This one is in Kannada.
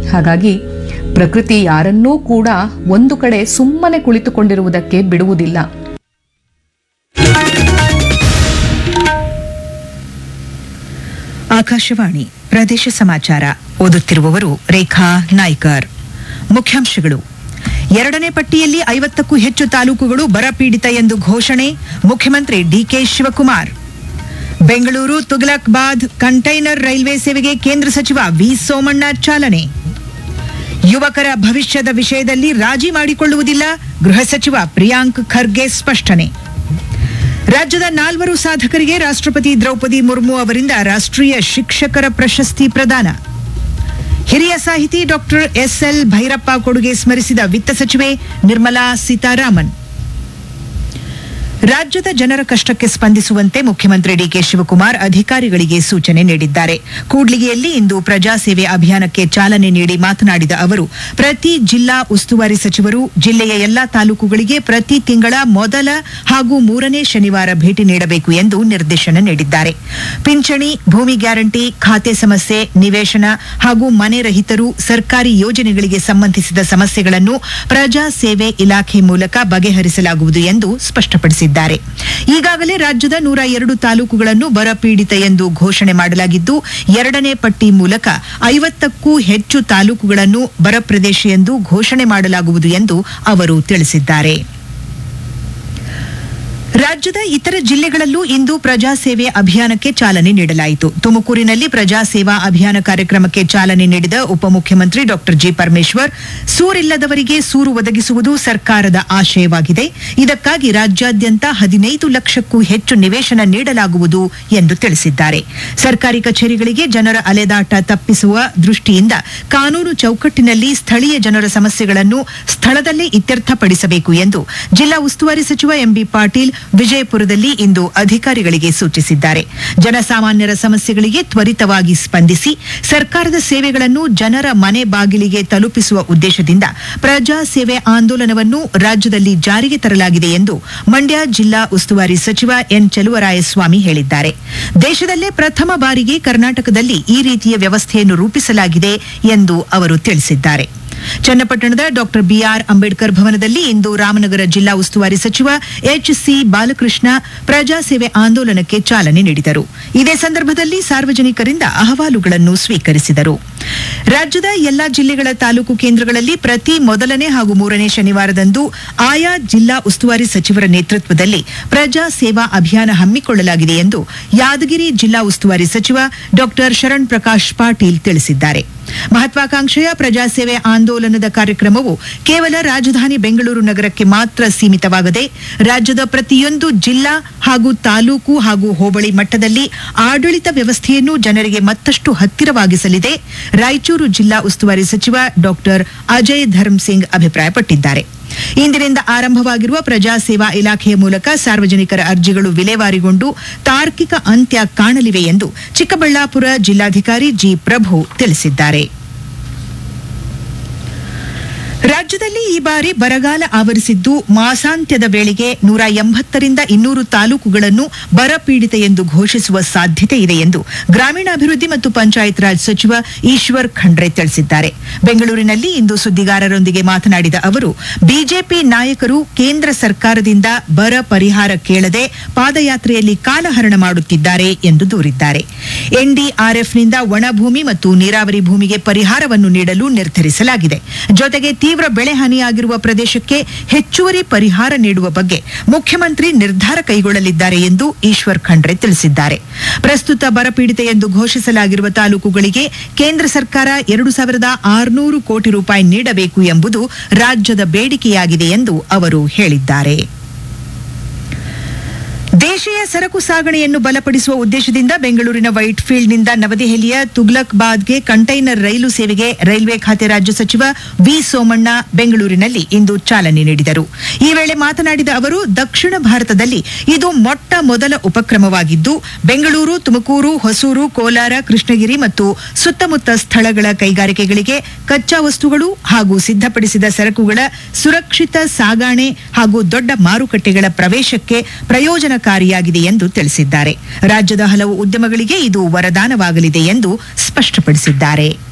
ಹಾಗಾಗಿ ಪ್ರಕೃತಿ ಯಾರನ್ನೂ ಕೂಡ ಒಂದು ಕಡೆ ಸುಮ್ಮನೆ ಕುಳಿತುಕೊಂಡಿರುವುದಕ್ಕೆ ಬಿಡುವುದಿಲ್ಲ ಆಕಾಶವಾಣಿ ಪ್ರದೇಶ ಸಮಾಚಾರ ಓದುತ್ತಿರುವವರು ರೇಖಾ ನಾಯ್ಕರ್ ಮುಖ್ಯಾಂಶಗಳು ಎರಡನೇ ಪಟ್ಟಿಯಲ್ಲಿ ಐವತ್ತಕ್ಕೂ ಹೆಚ್ಚು ತಾಲೂಕುಗಳು ಬರಪೀಡಿತ ಎಂದು ಘೋಷಣೆ ಮುಖ್ಯಮಂತ್ರಿ DK Shivakumar Bengaluru Tughlakabad container railway ಸೇವೆಗೆ ಕೇಂದ್ರ ಸಚಿವ ವಿ ಸೋಮಣ್ಣ ಚಾಲನೆ ಯುವಕರ ಭವಿಷ್ಯದ ವಿಷಯದಲ್ಲಿ ರಾಜಿ ಮಾಡಿಕೊಳ್ಳುವುದಿಲ್ಲ ಗೃಹ ಸಚಿವ ಪ್ರಿಯಾಂಕ್ ಖರ್ಗೆ ಸ್ಪಷ್ಟನೆ ರಾಜ್ಯದ ನಾಲ್ವರು ಸಾಧಕರಿಗೆ ರಾಷ್ಟ್ರಪತಿ ದ್ರೌಪದಿ ಮುರ್ಮು ಅವರಿಂದ ರಾಷ್ಟ್ರೀಯ ಶಿಕ್ಷಕರ ಪ್ರಶಸ್ತಿ ಪ್ರದಾನ ಹಿರಿಯ ಸಾಹಿತಿ ಡಾಕ್ಟರ್ ಎಸ್ಎಲ್ ಭೈರಪ್ಪ ಕೊಡುಗೆ ಸ್ಮರಿಸಿದ ವಿತ್ತ ಸಚಿವೆ ನಿರ್ಮಲಾ ಸೀತಾರಾಮನ್ ರಾಜ್ಯದ ಜನರ ಕಷ್ಟಕ್ಕೆ ಸ್ಪಂದಿಸುವಂತೆ ಮುಖ್ಯಮಂತ್ರಿ ಡಿಕೆ ಶಿವಕುಮಾರ್ ಅಧಿಕಾರಿಗಳಿಗೆ ಸೂಚನೆ ನೀಡಿದ್ದಾರೆ ಕೂಡ್ಲಿಗಿಯಲ್ಲಿ ಇಂದು ಪ್ರಜಾಸೇವೆ ಅಭಿಯಾನಕ್ಕೆ ಚಾಲನೆ ನೀಡಿ ಮಾತನಾಡಿದ ಅವರು ಪ್ರತಿ ಜಿಲ್ಲಾ ಉಸ್ತುವಾರಿ ಸಚಿವರು ಜಿಲ್ಲೆಯ ಎಲ್ಲಾ ತಾಲೂಕುಗಳಿಗೆ ಪ್ರತಿ ತಿಂಗಳ ಮೊದಲ ಹಾಗೂ ಮೂರನೇ ಶನಿವಾರ ಭೇಟಿ ನೀಡಬೇಕು ಎಂದು ನಿರ್ದೇಶನ ನೀಡಿದ್ದಾರೆ ಪಿಂಚಣಿ ಭೂಮಿ ಗ್ಯಾರಂಟಿ ಖಾತೆ ಸಮಸ್ಯೆ ನಿವೇಶನ ಹಾಗೂ ಮನೆ ರಹಿತರು ಸರ್ಕಾರಿ ಯೋಜನೆಗಳಿಗೆ ಸಂಬಂಧಿಸಿದ ಸಮಸ್ಯೆಗಳನ್ನು ಪ್ರಜಾ ಸೇವೆ ಇಲಾಖೆ ಮೂಲಕ ಬಗೆಹರಿಸಲಾಗುವುದು ಎಂದು ಸ್ಪಷ್ಟಪಡಿಸಿದ್ದಾರೆ ಈಗಾಗಲೇ ರಾಜ್ಯದ ನೂರ ಎರಡು ತಾಲೂಕುಗಳನ್ನು ಬರಪೀಡಿತ ಎಂದು ಘೋಷಣೆ ಮಾಡಲಾಗಿದ್ದು ಎರಡನೇ ಪಟ್ಟಿ ಮೂಲಕ ಐವತ್ತಕ್ಕೂ ಹೆಚ್ಚು ತಾಲೂಕುಗಳನ್ನು ಬರ ಪ್ರದೇಶ ಎಂದು ಘೋಷಣೆ ಮಾಡಲಾಗುವುದು ಎಂದು ಅವರು ತಿಳಿಸಿದ್ದಾರೆ ರಾಜ್ಯದ ಇತರ ಜಿಲ್ಲೆಗಳಲ್ಲೂ ಇಂದು ಪ್ರಜಾಸೇವೆ ಅಭಿಯಾನಕ್ಕೆ ಚಾಲನೆ ನೀಡಲಾಯಿತು ತುಮಕೂರಿನಲ್ಲಿ ಪ್ರಜಾಸೇವಾ ಅಭಿಯಾನ ಕಾರ್ಯಕ್ರಮಕ್ಕೆ ಚಾಲನೆ ನೀಡಿದ ಉಪಮುಖ್ಯಮಂತ್ರಿ ಡಾಕ್ಟರ್ ಜಿ ಪರಮೇಶ್ವರ್ ಸೂರಿಲ್ಲದವರಿಗೆ ಸೂರು ಒದಗಿಸುವುದು ಸರ್ಕಾರದ ಆಶಯವಾಗಿದೆ ಇದಕ್ಕಾಗಿ ರಾಜ್ಯಾದ್ಯಂತ ಹದಿನೈದು ಲಕ್ಷಕ್ಕೂ ಹೆಚ್ಚು ನಿವೇಶನ ನೀಡಲಾಗುವುದು ಎಂದು ತಿಳಿಸಿದ್ದಾರೆ ಸರ್ಕಾರಿ ಕಚೇರಿಗಳಿಗೆ ಜನರ ಅಲೆದಾಟ ತಪ್ಪಿಸುವ ದೃಷ್ಟಿಯಿಂದ ಕಾನೂನು ಚೌಕಟ್ಟಿನಲ್ಲಿ ಸ್ಥಳೀಯ ಜನರ ಸಮಸ್ಯೆಗಳನ್ನು ಸ್ಥಳದಲ್ಲೇ ಇತ್ಯರ್ಥಪಡಿಸಬೇಕು ಎಂದು ಜಿಲ್ಲಾ ಉಸ್ತುವಾರಿ ಸಚಿವ ಎಂಬಿ ಪಾಟೀಲ್ ವಿಜಯಪುರದಲ್ಲಿ ಇಂದು ಅಧಿಕಾರಿಗಳಿಗೆ ಸೂಚಿಸಿದ್ದಾರೆ ಜನಸಾಮಾನ್ಯರ ಸಮಸ್ಯೆಗಳಿಗೆ ತ್ವರಿತವಾಗಿ ಸ್ಪಂದಿಸಿ ಸರ್ಕಾರದ ಸೇವೆಗಳನ್ನು ಜನರ ಮನೆ ಬಾಗಿಲಿಗೆ ತಲುಪಿಸುವ ಉದ್ದೇಶದಿಂದ ಪ್ರಜಾ ಸೇವೆ ಆಂದೋಲನವನ್ನು ರಾಜ್ಯದಲ್ಲಿ ಜಾರಿಗೆ ತರಲಾಗಿದೆ ಎಂದು ಮಂಡ್ಯ ಜಿಲ್ಲಾ ಉಸ್ತುವಾರಿ ಸಚಿವ ಎನ್ ಚೆಲುವರಾಯಸ್ವಾಮಿ ಹೇಳಿದ್ದಾರೆ ದೇಶದಲ್ಲೇ ಪ್ರಥಮ ಬಾರಿಗೆ ಕರ್ನಾಟಕದಲ್ಲಿ ಈ ರೀತಿಯ ವ್ಯವಸ್ಥೆಯನ್ನು ರೂಪಿಸಲಾಗಿದೆ ಎಂದು ಅವರು ತಿಳಿಸಿದ್ದಾರೆ ಚನ್ನಪಟ್ಟಣದ ಡಾಕ್ಟರ್ ಬಿಆರ್ ಅಂಬೇಡ್ಕರ್ ಭವನದಲ್ಲಿ ಇಂದು ರಾಮನಗರ ಜಿಲ್ಲಾ ಉಸ್ತುವಾರಿ ಸಚಿವ ಎಚ್ ಸಿ ಬಾಲಕೃಷ್ಣ ಪ್ರಜಾಸೇವೆ ಆಂದೋಲನಕ್ಕೆ ಚಾಲನೆ ನೀಡಿದರು ಇದೇ ಸಂದರ್ಭದಲ್ಲಿ ಸಾರ್ವಜನಿಕರಿಂದ ಅಹವಾಲುಗಳನ್ನು ಸ್ವೀಕರಿಸಿದರು ರಾಜ್ಯದ ಎಲ್ಲಾ ಜಿಲ್ಲೆಗಳ ತಾಲೂಕು ಕೇಂದ್ರಗಳಲ್ಲಿ ಪ್ರತಿ ಮೊದಲನೇ ಹಾಗೂ ಮೂರನೇ ಶನಿವಾರದಂದು ಆಯಾ ಜಿಲ್ಲಾ ಉಸ್ತುವಾರಿ ಸಚಿವರ ನೇತೃತ್ವದಲ್ಲಿ ಪ್ರಜಾ ಸೇವಾ ಅಭಿಯಾನ ಹಮ್ಮಿಕೊಳ್ಳಲಾಗಿದೆ ಎಂದು ಯಾದಗಿರಿ ಜಿಲ್ಲಾ ಉಸ್ತುವಾರಿ ಸಚಿವ ಡಾಕ್ಟರ್ ಶರಣ್ ಪ್ರಕಾಶ್ ಪಾಟೀಲ್ ತಿಳಿಸಿದ್ದಾರೆ ಮಹತ್ವಾಕಾಂಕ್ಷೆಯ ಪ್ರಜಾಸೇವೆ ಆಂದೋಲನದ ಕಾರ್ಯಕ್ರಮವು ಕೇವಲ ರಾಜಧಾನಿ ಬೆಂಗಳೂರು ನಗರಕ್ಕೆ ಮಾತ್ರ ಸೀಮಿತವಾಗದೆ ರಾಜ್ಯದ ಪ್ರತಿಯೊಂದು ಜಿಲ್ಲಾ ಹಾಗೂ ತಾಲೂಕು ಹಾಗೂ ಹೋಬಳಿ ಮಟ್ಟದಲ್ಲಿ ಆಡಳಿತ ವ್ಯವಸ್ಥೆಯನ್ನು ಜನರಿಗೆ ಮತ್ತಷ್ಟು ಹತ್ತಿರವಾಗಿಸಲಿದೆ ರಾಯಚೂರು ಜಿಲ್ಲಾ ಉಸ್ತುವಾರಿ ಸಚಿವ ಡಾಕ್ಟರ್ ಅಜಯ್ ಧರ್ಮ್ ಸಿಂಗ್ ಅಭಿಪ್ರಾಯಪಟ್ಟಿದ್ದಾರೆ ಇಂದಿನಿಂದ ಆರಂಭವಾಗಿರುವ ಪ್ರಜಾ ಸೇವಾ ಇಲಾಖೆಯ ಮೂಲಕ ಸಾರ್ವಜನಿಕರ ಅರ್ಜಿಗಳು ವಿಲೇವಾರಿಗೊಂಡು ತಾರ್ಕಿಕ ಅಂತ್ಯ ಕಾಣಲಿವೆ ಎಂದು ಚಿಕ್ಕಬಳ್ಳಾಪುರ ಜಿಲ್ಲಾಧಿಕಾರಿ ಜಿ ಪ್ರಭು ತಿಳಿಸಿದ್ದಾರೆ ರಾಜ್ಯದಲ್ಲಿ ಈ ಬಾರಿ ಬರಗಾಲ ಆವರಿಸಿದ್ದು ಮಾಸಾಂತ್ಯದ ವೇಳೆಗೆ ನೂರ ಎಂಬತ್ತರಿಂದ ಇನ್ನೂರು ತಾಲೂಕುಗಳನ್ನು ಬರಪೀಡಿತ ಎಂದು ಘೋಷಿಸುವ ಸಾಧ್ಯತೆ ಇದೆ ಎಂದು ಗ್ರಾಮೀಣಾಭಿವೃದ್ಧಿ ಮತ್ತು ಪಂಚಾಯತ್ ರಾಜ್ ಸಚಿವ ಈಶ್ವರ್ ಖಂಡ್ರೆ ತಿಳಿಸಿದ್ದಾರೆ ಬೆಂಗಳೂರಿನಲ್ಲಿ ಇಂದು ಸುದ್ದಿಗಾರರೊಂದಿಗೆ ಮಾತನಾಡಿದ ಅವರು ಬಿಜೆಪಿ ನಾಯಕರು ಕೇಂದ್ರ ಸರ್ಕಾರದಿಂದ ಬರ ಪರಿಹಾರ ಕೇಳದೆ ಪಾದಯಾತ್ರೆಯಲ್ಲಿ ಕಾಲಹರಣ ಮಾಡುತ್ತಿದ್ದಾರೆ ಎಂದು ದೂರಿದ್ದಾರೆ ಎನ್ಡಿಆರ್ಎಫ್ನಿಂದ ಒಣಭೂಮಿ ಮತ್ತು ನೀರಾವರಿ ಭೂಮಿಗೆ ಪರಿಹಾರವನ್ನು ನೀಡಲು ನಿರ್ಧರಿಸಲಾಗಿದೆ ಜೊತೆಗೆ ತೀವ್ರ ಬೆಳೆ ಹಾನಿಯಾಗಿರುವ ಪ್ರದೇಶಕ್ಕೆ ಹೆಚ್ಚುವರಿ ಪರಿಹಾರ ನೀಡುವ ಬಗ್ಗೆ ಮುಖ್ಯಮಂತ್ರಿ ನಿರ್ಧಾರ ಕೈಗೊಳ್ಳಲಿದ್ದಾರೆ ಎಂದು ಈಶ್ವರ್ ಖಂಡ್ರೆ ತಿಳಿಸಿದ್ದಾರೆ ಪ್ರಸ್ತುತ ಬರಪೀಡಿತ ಎಂದು ಘೋಷಿಸಲಾಗಿರುವ ತಾಲೂಕುಗಳಿಗೆ ಕೇಂದ್ರ ಸರ್ಕಾರ ಎರಡು ಸಾವಿರದ ಆರುನೂರು ಕೋಟಿ ರೂಪಾಯಿ ನೀಡಬೇಕು ಎಂಬುದು ರಾಜ್ಯದ ಬೇಡಿಕೆಯಾಗಿದೆ ಎಂದು ಅವರು ಹೇಳಿದ್ದಾರೆ ದೇಶೀಯ ಸರಕು ಸಾಗಣೆಯನ್ನು ಬಲಪಡಿಸುವ ಉದ್ದೇಶದಿಂದ ಬೆಂಗಳೂರಿನ ವೈಟ್ ಫೀಲ್ಡ್ನಿಂದ ನವದೆಹಲಿಯ ತುಗ್ಲಕ್ ಬಾದ್ಗೆ ಕಂಟೈನರ್ ರೈಲು ಸೇವೆಗೆ ರೈಲ್ವೆ ಖಾತೆ ರಾಜ್ಯ ಸಚಿವ ವಿ ಸೋಮಣ್ಣ ಬೆಂಗಳೂರಿನಲ್ಲಿ ಇಂದು ಚಾಲನೆ ನೀಡಿದರು ಈ ವೇಳೆ ಮಾತನಾಡಿದ ಅವರು ದಕ್ಷಿಣ ಭಾರತದಲ್ಲಿ ಇದು ಮೊಟ್ಟ ಮೊದಲ ಉಪಕ್ರಮವಾಗಿದ್ದು ಬೆಂಗಳೂರು ತುಮಕೂರು ಹೊಸೂರು ಕೋಲಾರ ಕೃಷ್ಣಗಿರಿ ಮತ್ತು ಸುತ್ತಮುತ್ತ ಸ್ಥಳಗಳ ಕೈಗಾರಿಕೆಗಳಿಗೆ ಕಚ್ಚಾ ವಸ್ತುಗಳು ಹಾಗೂ ಸಿದ್ಧಪಡಿಸಿದ ಸರಕುಗಳ ಸುರಕ್ಷಿತ ಸಾಗಾಣೆ ಹಾಗೂ ದೊಡ್ಡ ಮಾರುಕಟ್ಟೆಗಳ ಪ್ರವೇಶಕ್ಕೆ ಪ್ರಯೋಜನಕಾರಿಯಾಗಿದೆ ಎಂದು ತಿಳಿಸಿದ್ದಾರೆ ರಾಜ್ಯದ ಹಲವು ಉದ್ಯಮಗಳಿಗೆ ಇದು ವರದಾನವಾಗಲಿದೆ ಎಂದು ಸ್ಪಷ್ಟಪಡಿಸಿದ್ದಾರೆ